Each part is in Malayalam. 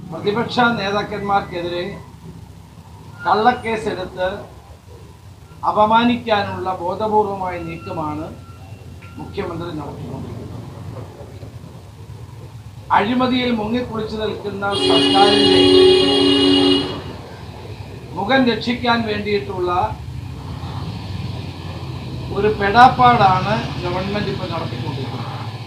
പ്രതിപക്ഷ നേതാക്കന്മാർക്കെതിരെ കള്ളക്കേസെടുത്ത് അപമാനിക്കാനുള്ള ബോധപൂർവമായ നീക്കമാണ് മുഖ്യമന്ത്രി നടത്തിക്കൊണ്ടിരിക്കുന്നത് അഴിമതിയിൽ മുങ്ങിക്കുളിച്ചു നിൽക്കുന്ന സർക്കാരിന്റെ മുഖം രക്ഷിക്കാൻ വേണ്ടിയിട്ടുള്ള ഒരു പെടാപ്പാടാണ് ഗവൺമെന്റ് ഇപ്പോൾ നടത്തിക്കൊണ്ടിരിക്കുന്നത്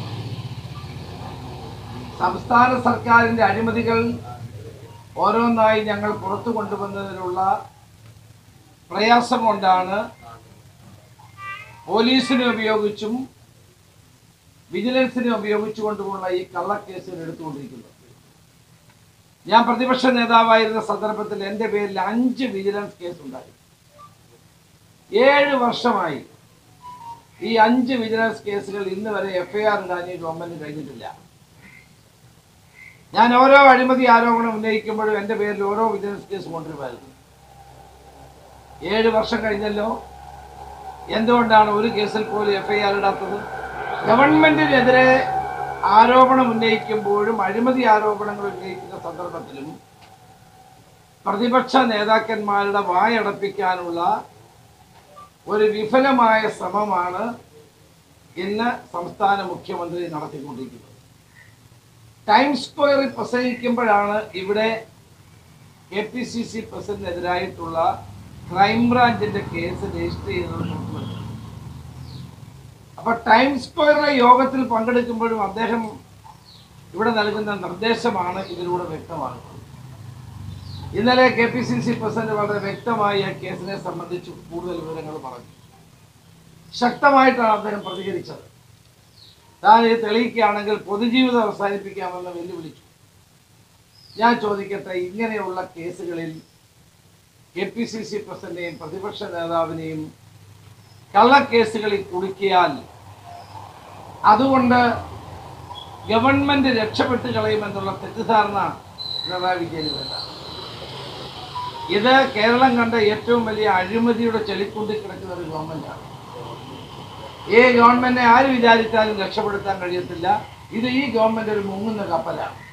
സംസ്ഥാന സർക്കാരിന്റെ അഴിമതികൾ ഓരോന്നായി ഞങ്ങൾ പുറത്തു കൊണ്ടുവന്നതിലുള്ള പ്രയാസം കൊണ്ടാണ് പോലീസിനെ ഉപയോഗിച്ചും വിജിലൻസിനെ ഉപയോഗിച്ചുകൊണ്ടുമുള്ള ഈ കള്ളക്കേസുകൾ എടുത്തുകൊണ്ടിരിക്കുന്നത് ഞാൻ പ്രതിപക്ഷ നേതാവായിരുന്ന സന്ദർഭത്തിൽ എൻ്റെ പേരിൽ അഞ്ച് വിജിലൻസ് കേസ് ഉണ്ടായി ഏഴ് വർഷമായി ഈ അഞ്ച് വിജിലൻസ് കേസുകൾ ഇന്ന് വരെ എഫ്ഐആർ ഇടാൻ ഈ ഗവൺമെന്റ് കഴിഞ്ഞിട്ടില്ല ഞാൻ ഓരോ അഴിമതി ആരോപണം ഉന്നയിക്കുമ്പോഴും എൻ്റെ പേരിൽ ഓരോ വിജിലൻസ് കേസ് കൊണ്ടുവരുമായിരുന്നു ഏഴ് വർഷം കഴിഞ്ഞല്ലോ എന്തുകൊണ്ടാണ് ഒരു കേസിൽ പോലും എഫ്ഐആർ ഇടാത്തത് ഗവൺമെന്റിനെതിരെ ആരോപണം ഉന്നയിക്കുമ്പോഴും അഴിമതി ആരോപണങ്ങൾ ഉന്നയിക്കുന്ന സന്ദർഭത്തിലും പ്രതിപക്ഷ നേതാക്കന്മാരുടെ വായടപ്പിക്കാനുള്ള ഒരു വിഫലമായ ശ്രമമാണ് ഇന്ന് സംസ്ഥാന മുഖ്യമന്ത്രി നടത്തിക്കൊണ്ടിരിക്കുന്നത് ടൈം സ്ക്വയറിൽ പ്രസംഗിക്കുമ്പോഴാണ് ഇവിടെ കെ പി സി സി പ്രസിഡന്റിനെതിരായിട്ടുള്ള ക്രൈംബ്രാഞ്ചിന്റെ കേസ് രജിസ്റ്റർ ചെയ്തത് പുറത്തുവരുന്നത് അപ്പൊ ടൈം സ്ക്വയറിലെ യോഗത്തിൽ പങ്കെടുക്കുമ്പോഴും അദ്ദേഹം ഇവിടെ നൽകുന്ന നിർദ്ദേശമാണ് ഇതിലൂടെ വ്യക്തമാകുന്നത് ഇന്നലെ K P C C president വളരെ വ്യക്തമായി ആ കേസിനെ സംബന്ധിച്ച് കൂടുതൽ വിവരങ്ങൾ പറഞ്ഞു ശക്തമായിട്ടാണ് അദ്ദേഹം പ്രതികരിച്ചത് താൻ ഇത് തെളിയിക്കുകയാണെങ്കിൽ പൊതുജീവിതം അവസാനിപ്പിക്കാമെന്ന് വെല്ലുവിളിച്ചു ഞാൻ ചോദിക്കട്ടെ ഇങ്ങനെയുള്ള കേസുകളിൽ കെ പി സി സി പ്രസിഡന്റിനെയും പ്രതിപക്ഷ നേതാവിനെയും കള്ളക്കേസുകളിൽ കുടുക്കിയാൽ അതുകൊണ്ട് ഗവൺമെന്റ് രക്ഷപ്പെട്ട് കളയുമെന്നുള്ള തെറ്റിദ്ധാരണ പിണറായി വിജയന് വേണ്ട ഇത് കേരളം കണ്ട ഏറ്റവും വലിയ അഴിമതിയുടെ ചെളിക്കുണ്ടിൽ കിടക്കുന്ന ഒരു ഗവൺമെന്റാണ് ഈ ഗവൺമെന്റിനെ ആര് വിചാരിച്ചാലും രക്ഷപ്പെടുത്താൻ കഴിയത്തില്ല ഇത് ഈ ഗവൺമെന്റ് ഒരു മുങ്ങുന്ന കപ്പലാണ്